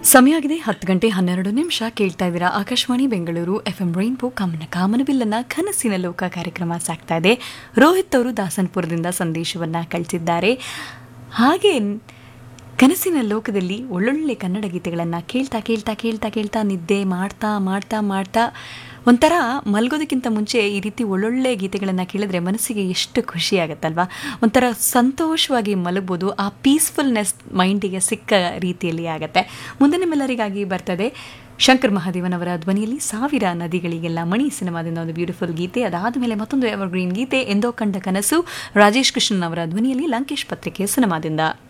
ಸಮಯ ಆಗಿದೆ ಹತ್ತು ಗಂಟೆ ಹನ್ನೆರಡು ನಿಮಿಷ ಕೇಳ್ತಾ ಇದ್ದೀರಾ Akashvani Bengaluru F M Rainbow ಕಾಮನ ಕಾಮನಬಿಲ್ಲನ್ನ ಕನಸಿನ ಲೋಕ ಕಾರ್ಯಕ್ರಮ ಸಾಗ್ತಾ ಇದೆ ರೋಹಿತ್ ಅವರು ದಾಸನ್ಪುರದಿಂದ ಸಂದೇಶವನ್ನ ಕಳಿಸಿದ್ದಾರೆ ಹಾಗೆ ಕನಸಿನ ಲೋಕದಲ್ಲಿ ಒಳ್ಳೊಳ್ಳೆ ಕನ್ನಡ ಗೀತೆಗಳನ್ನು ಕೇಳ್ತಾ ಕೇಳ್ತಾ ಕೇಳ್ತಾ ಕೇಳ್ತಾ ನಿದ್ದೆ ಮಾಡ್ತಾ ಮಾಡ್ತಾ ಮಾಡ್ತಾ ಒಂಥರ ಮಲಗೋದಕ್ಕಿಂತ ಮುಂಚೆ ಈ ರೀತಿ ಒಳ್ಳೊಳ್ಳೆ ಗೀತೆಗಳನ್ನು ಕೇಳಿದ್ರೆ ಮನಸ್ಸಿಗೆ ಎಷ್ಟು ಖುಷಿ ಆಗುತ್ತಲ್ವಾ ಒಂಥರ ಸಂತೋಷವಾಗಿ ಮಲಗ್ಬೋದು ಆ ಪೀಸ್ಫುಲ್ನೆಸ್ ಮೈಂಡಿಗೆ ಸಿಕ್ಕ ರೀತಿಯಲ್ಲಿ ಆಗುತ್ತೆ ಮುಂದೆ ನಿಮ್ಮೆಲ್ಲರಿಗಾಗಿ ಬರ್ತದೆ ಶಂಕರ್ ಮಹಾದೇವನವರ ಧ್ವನಿಯಲ್ಲಿ ಸಾವಿರ ನದಿಗಳಿಗೆಲ್ಲ ಮಣಿ ಸಿನಿಮಾದಿಂದ ಒಂದು ಬ್ಯೂಟಿಫುಲ್ ಗೀತೆ ಅದಾದ ಮೇಲೆ ಮತ್ತೊಂದು ಎವರ್ ಗ್ರೀನ್ ಗೀತೆ ಎಂದೋ ಕಂಡ ಕನಸು ರಾಜೇಶ್ ಕೃಷ್ಣನ್ ಅವರ ಧ್ವನಿಯಲ್ಲಿ ಲಂಕೇಶ್ ಪತ್ರಿಕೆ ಸಿನಿಮಾದಿಂದ